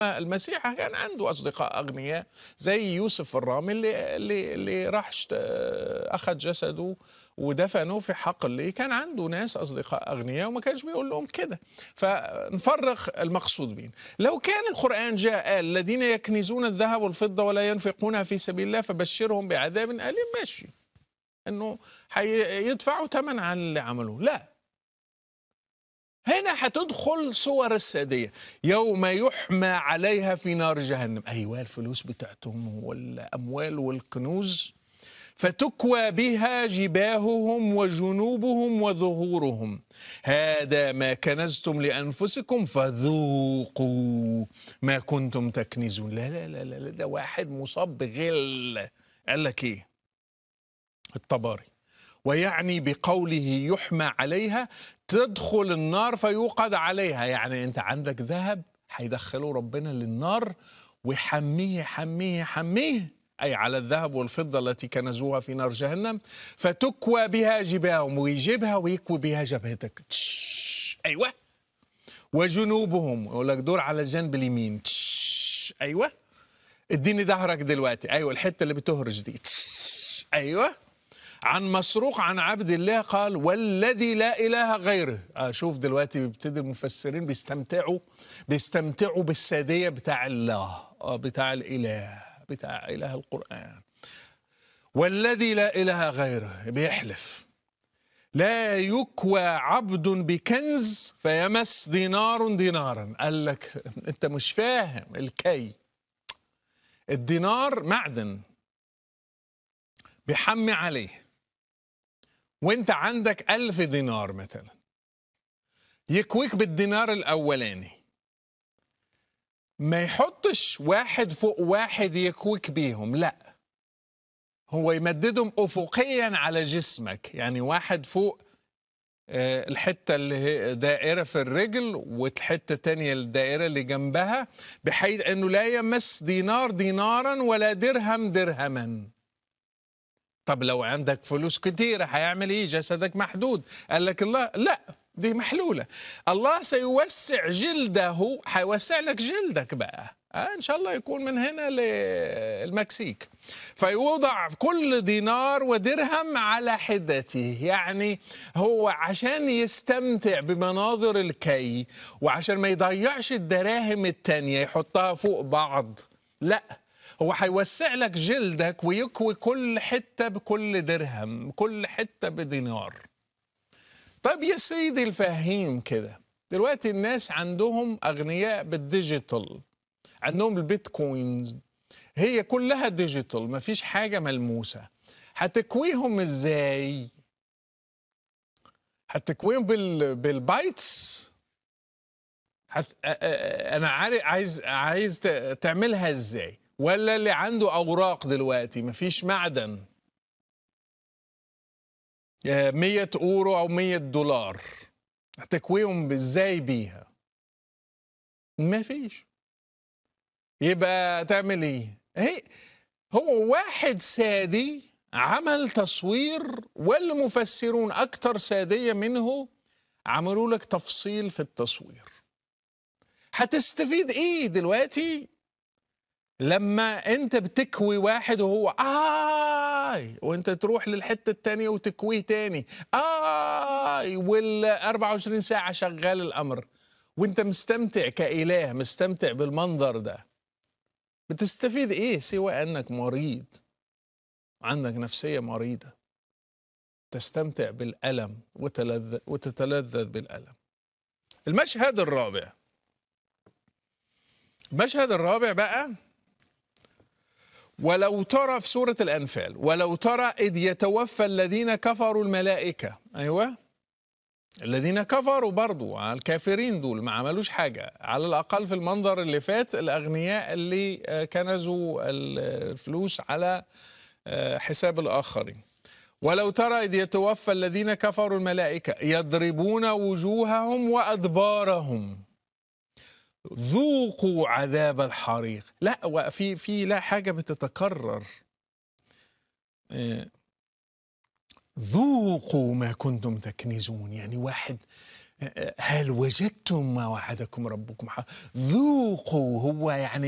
المسيح كان عنده اصدقاء اغنياء زي يوسف الرامي اللي اللي اللي راح اشت- اخذ جسده ودفنه في حقل كان عنده ناس اصدقاء اغنياء وما كانش بيقول لهم كده فنفرق المقصود بين لو كان القران جاء قال الذين يكنزون الذهب والفضه ولا ينفقونها في سبيل الله فبشرهم بعذاب اليم ماشي انه هيدفعوا ثمن على اللي عملوه لا هنا هتدخل صور السادية يوم يحمى عليها في نار جهنم أيوة الفلوس بتاعتهم والأموال والكنوز فتكوى بها جباههم وجنوبهم وظهورهم هذا ما كنزتم لأنفسكم فذوقوا ما كنتم تكنزون لا لا لا لا ده واحد مصاب بغل قال لك ايه الطباري ويعني بقوله يحمى عليها تدخل النار فيوقد عليها يعني انت عندك ذهب هيدخله ربنا للنار ويحميه يحميه يحميه أي على الذهب والفضة التي كنزوها في نار جهنم فتكوى بها جباههم ويجيبها ويكوي بها جبهتك تش. أيوة وجنوبهم يقول لك دول على الجنب اليمين تش. أيوة اديني ظهرك دلوقتي أيوة الحتة اللي بتهرج دي تش. أيوة عن مسروق عن عبد الله قال والذي لا اله غيره آه شوف دلوقتي بيبتدي المفسرين بيستمتعوا بيستمتعوا بالساديه بتاع الله آه بتاع الاله بتاع اله القران والذي لا اله غيره بيحلف لا يكوى عبد بكنز فيمس دينار دينارا قال لك انت مش فاهم الكي الدينار معدن بيحمي عليه وانت عندك ألف دينار مثلا يكويك بالدينار الأولاني ما يحطش واحد فوق واحد يكويك بيهم لا هو يمددهم أفقيا على جسمك يعني واحد فوق آه، الحتة اللي هي دائرة في الرجل والحتة التانية الدائرة اللي جنبها بحيث أنه لا يمس دينار دينارا ولا درهم درهما طب لو عندك فلوس كتيرة هيعمل ايه جسدك محدود قال لك الله لا دي محلولة الله سيوسع جلده هيوسع لك جلدك بقى آه ان شاء الله يكون من هنا للمكسيك فيوضع كل دينار ودرهم على حدته يعني هو عشان يستمتع بمناظر الكي وعشان ما يضيعش الدراهم التانية يحطها فوق بعض لا هو هيوسع لك جلدك ويكوي كل حتة بكل درهم كل حتة بدينار طيب يا سيدي الفهيم كده دلوقتي الناس عندهم أغنياء بالديجيتال عندهم البيتكوين هي كلها ديجيتال مفيش حاجة ملموسة هتكويهم ازاي هتكويهم بال... بالبايتس هت... أ- أ- انا عارف عايز عايز ت- تعملها ازاي ولا اللي عنده اوراق دلوقتي مفيش معدن آه، 100 اورو او 100 دولار هتكويهم ازاي بيها مفيش يبقى تعمل ايه هي هو واحد سادي عمل تصوير والمفسرون اكثر ساديه منه عملوا لك تفصيل في التصوير هتستفيد ايه دلوقتي لما انت بتكوي واحد وهو اي وانت تروح للحته التانية وتكويه تاني اي وال 24 ساعه شغال الامر وانت مستمتع كاله مستمتع بالمنظر ده بتستفيد ايه سوى انك مريض عندك نفسيه مريضه تستمتع بالالم وتلذ وتتلذذ بالالم المشهد الرابع المشهد الرابع بقى ولو ترى في سورة الأنفال ولو ترى إذ يتوفى الذين كفروا الملائكة أيوة الذين كفروا برضو على الكافرين دول ما عملوش حاجة على الأقل في المنظر اللي فات الأغنياء اللي آه، كنزوا الفلوس على آه، حساب الآخرين ولو ترى إذ يتوفى الذين كفروا الملائكة يضربون وجوههم وأدبارهم ذوقوا عذاب الحريق لا وفي في لا حاجة بتتكرر آه، ذوقوا ما كنتم تكنزون يعني واحد هل وجدتم ما وعدكم ربكم حق ذوقوا هو يعني